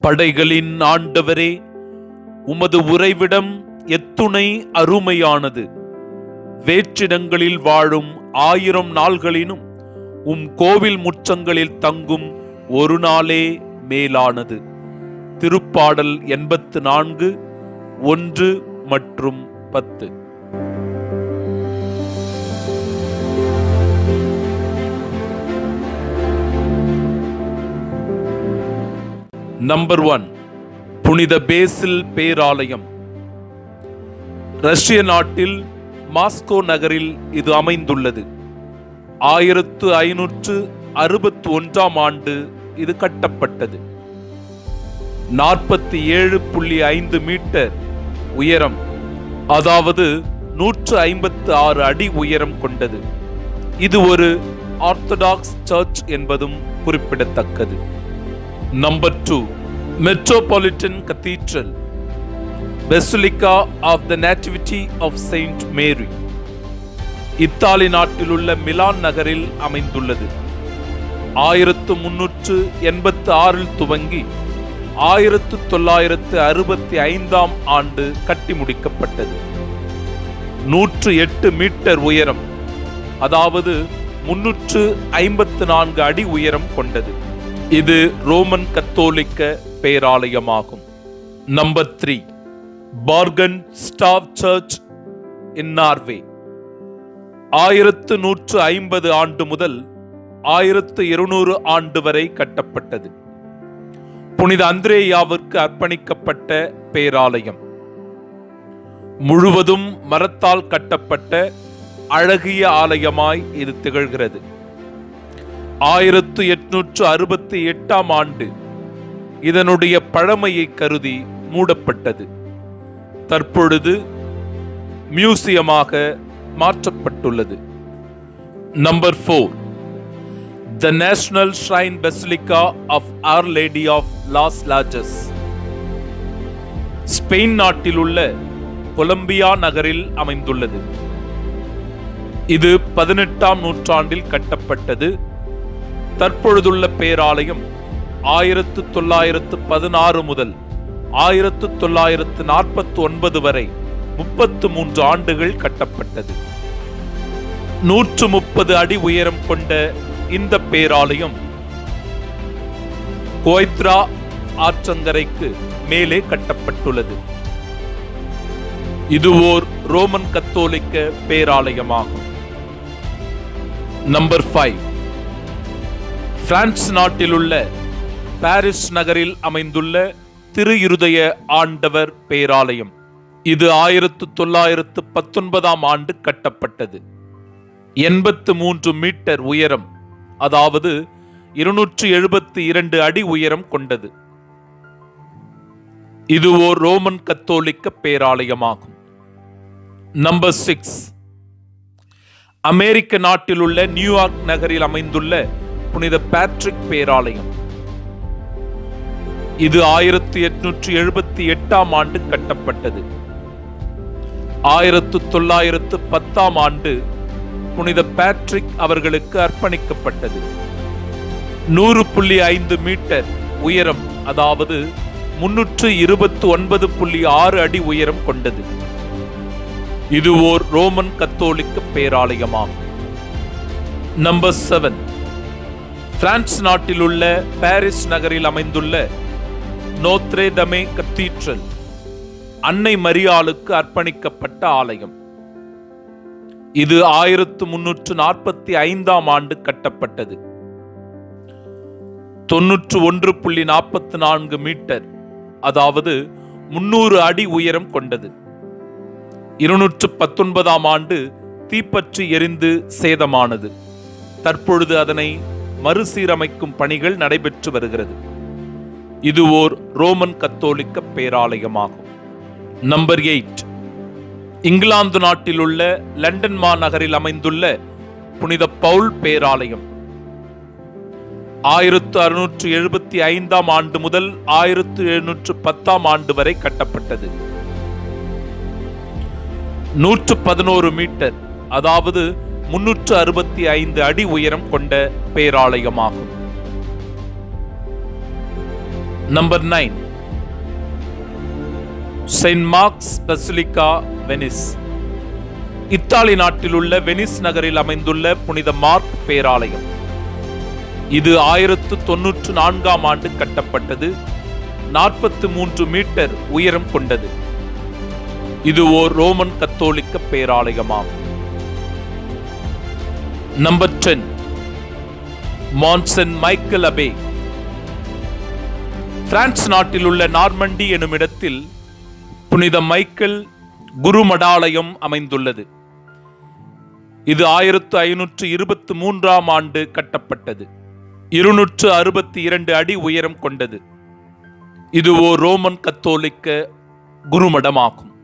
படைகளின் ஆண்டவரே உமது உறைவிடம் எத்துணை அருமையானது வேற்றிடங்களில் வாழும் ஆயிரம் நாள்களினும் உம் கோவில் முற்றங்களில் தங்கும் ஒரு நாளே மேலானது திருப்பாடல் எண்பத்து நான்கு ஒன்று மற்றும் பத்து நம்பர் ஒன் புனித பேசில் பேராலயம் ரஷ்ய நாட்டில் மாஸ்கோ நகரில் இது அமைந்துள்ளது ஆயிரத்து ஐநூற்று அறுபத்தி ஒன்றாம் ஆண்டு இது கட்டப்பட்டது நாற்பத்தி ஏழு புள்ளி ஐந்து மீட்டர் உயரம் அதாவது நூற்று ஐம்பத்து ஆறு அடி உயரம் கொண்டது இது ஒரு ஆர்த்தடாக்ஸ் சர்ச் என்பதும் குறிப்பிடத்தக்கது number two Metropolitan Cathedral Basilica of the Nativity of Saint Mary Italy நாட்டிலுள்ள மிலான் நகரில் அமைந்துள்ளது ஆயிரத்து முன்னூற்று எண்பத்து ஆறில் துவங்கி ஆயிரத்து தொள்ளாயிரத்து அறுபத்தி ஐந்தாம் ஆண்டு கட்டி முடிக்கப்பட்டது நூற்று எட்டு மீட்டர் உயரம் அதாவது முன்னூற்று ஐம்பத்து நான்கு அடி உயரம் கொண்டது இது ரோமன் கத்தோலிக்க பேராலயமாகும் number three Borgund Stave Church in Norway ஆயிரத்து நூற்று ஐம்பது ஆண்டு முதல் ஆயிரத்து இருநூறு ஆண்டு வரை கட்டப்பட்டது புனித அந்திரேயாவிற்கு அர்ப்பணிக்கப்பட்ட பேராலயம் முழுவதும் மரத்தால் கட்டப்பட்ட அழகிய ஆலயமாய் இது திகழ்கிறது ஆயிரத்து எட்நூற்று அறுபத்தி எட்டாம் ஆண்டு இதனுடைய பழமையை கருதி மூடப்பட்டது தற்பொழுது மியூசியமாக மாற்றப்பட்டுள்ளது number four the National Shrine Basilica of Our Lady of Las Lajas Spain நாட்டில் உள்ள கொலம்பியா நகரில் அமைந்துள்ளது இது பதினெட்டாம் நூற்றாண்டில் கட்டப்பட்டது தற்பொழுதுள்ள பேராலயம் ஆயிரத்து தொள்ளாயிரத்து பதினாறு முதல் ஆயிரத்து தொள்ளாயிரத்து நாற்பத்தி ஒன்பது வரை முப்பத்து மூன்று ஆண்டுகள் கட்டப்பட்டது நூற்று முப்பது அடி உயரம் கொண்ட இந்த பேராலயம் கோய்த்ரா ஆற்றங்கரைக்கு மேலே கட்டப்பட்டுள்ளது இது ஓர் ரோமன் கத்தோலிக்க பேராலயமாகும் நம்பர் ஃபைவ் பிரான்ஸ் நாட்டிலுள்ள பாரிஸ் நகரில் அமைந்துள்ள திரு இருதய ஆண்டவர் பேராலயம் இது ஆயிரத்து தொள்ளாயிரத்து பத்தொன்பதாம் ஆண்டு கட்டப்பட்டது எண்பத்து மூன்று மீட்டர் உயரம் அதாவது இருநூற்று எழுபத்தி இரண்டு அடி உயரம் கொண்டது இது ஓர் ரோமன் கத்தோலிக்க பேராலயமாகும் நம்பர் சிக்ஸ் அமெரிக்க நாட்டில் உள்ள நியூயார்க் நகரில் அமைந்துள்ள புனித பேட்ரிக் பேராலயம் இது ஆயிரத்தி எட்நூற்றி எழுபத்தி எட்டாம் ஆண்டு கட்டப்பட்டது ஆயிரத்து தொள்ளாயிரத்து பத்தாம் ஆண்டு புனித பேட்ரிக் அவர்களுக்கு அர்ப்பணிக்கப்பட்டது நூறு புள்ளி ஐந்து மீட்டர் உயரம் அதாவது முன்னூற்று இருபத்தி ஒன்பது புள்ளி ஆறு அடி உயரம் கொண்டது இது ஓர் ரோமன் கத்தோலிக்க பேராலயமாகும் நம்பர் செவன் பிரான்ஸ் நாட்டில் உள்ள பாரிஸ் நகரில் அமைந்துள்ள நோத்ரே தமே கத்தீட்ரல் அன்னை மரியாளுக்கு அர்ப்பணிக்கப்பட்ட ஆலயம் இது ஆயிரத்து முன்னூற்று நாற்பத்தி ஐந்தாம் ஆண்டு கட்டப்பட்டது தொன்னூற்று ஒன்று புள்ளி நாற்பத்தி நான்கு மீட்டர் அதாவது முன்னூறு அடி உயரம் கொண்டது இருநூற்று பத்தொன்பதாம் ஆண்டு தீப்பற்றி எரிந்து சேதமானது தற்பொழுது அதனை மறுசீரமைக்கும் பணிகள் நடைபெற்று வருகிறது இது ஓர் ரோமன் கத்தோலிக்க பேராலயமாகும் நம்பர் எயிட் இங்கிலாந்து நாட்டில் உள்ள லண்டன் மாநகரில் அமைந்துள்ள புனித பவுல் பேராலயம் ஆயிரத்து அறுநூற்று எழுபத்தி ஐந்தாம் ஆண்டு முதல் ஆயிரத்து எழுநூற்று பத்தாம் ஆண்டு வரை கட்டப்பட்டது நூற்று பதினோரு மீட்டர் அதாவது முன்னூற்று அறுபத்தி ஐந்து அடி உயரம் கொண்ட பேராலயமாகும் number nine Saint Mark's Basilica Venice Italy நாட்டில் உள்ள வெனிஸ் நகரில் அமைந்துள்ள புனித மார்க் பேராலயம் இது ஆயிரத்து தொன்னூற்று நான்காம் ஆண்டு கட்டப்பட்டது நாற்பத்து மூன்று மீட்டர் உயரம் கொண்டது இது ஓர் ரோமன் கத்தோலிக்க பேராலயமாகும் number ten Mont Saint Michel Abbey France நாட்டில் உள்ள நார்மண்டி எனும் இடத்தில் புனித மைக்கேல் குருமடாலயம் அமைந்துள்ளது இது ஆயிரத்து ஐநூற்று இருபத்தி மூன்றாம் ஆண்டு கட்டப்பட்டது இருநூற்று அறுபத்தி இரண்டு அடி உயரம் கொண்டது இது ஓர் ரோமன் கத்தோலிக்க குருமடமாகும்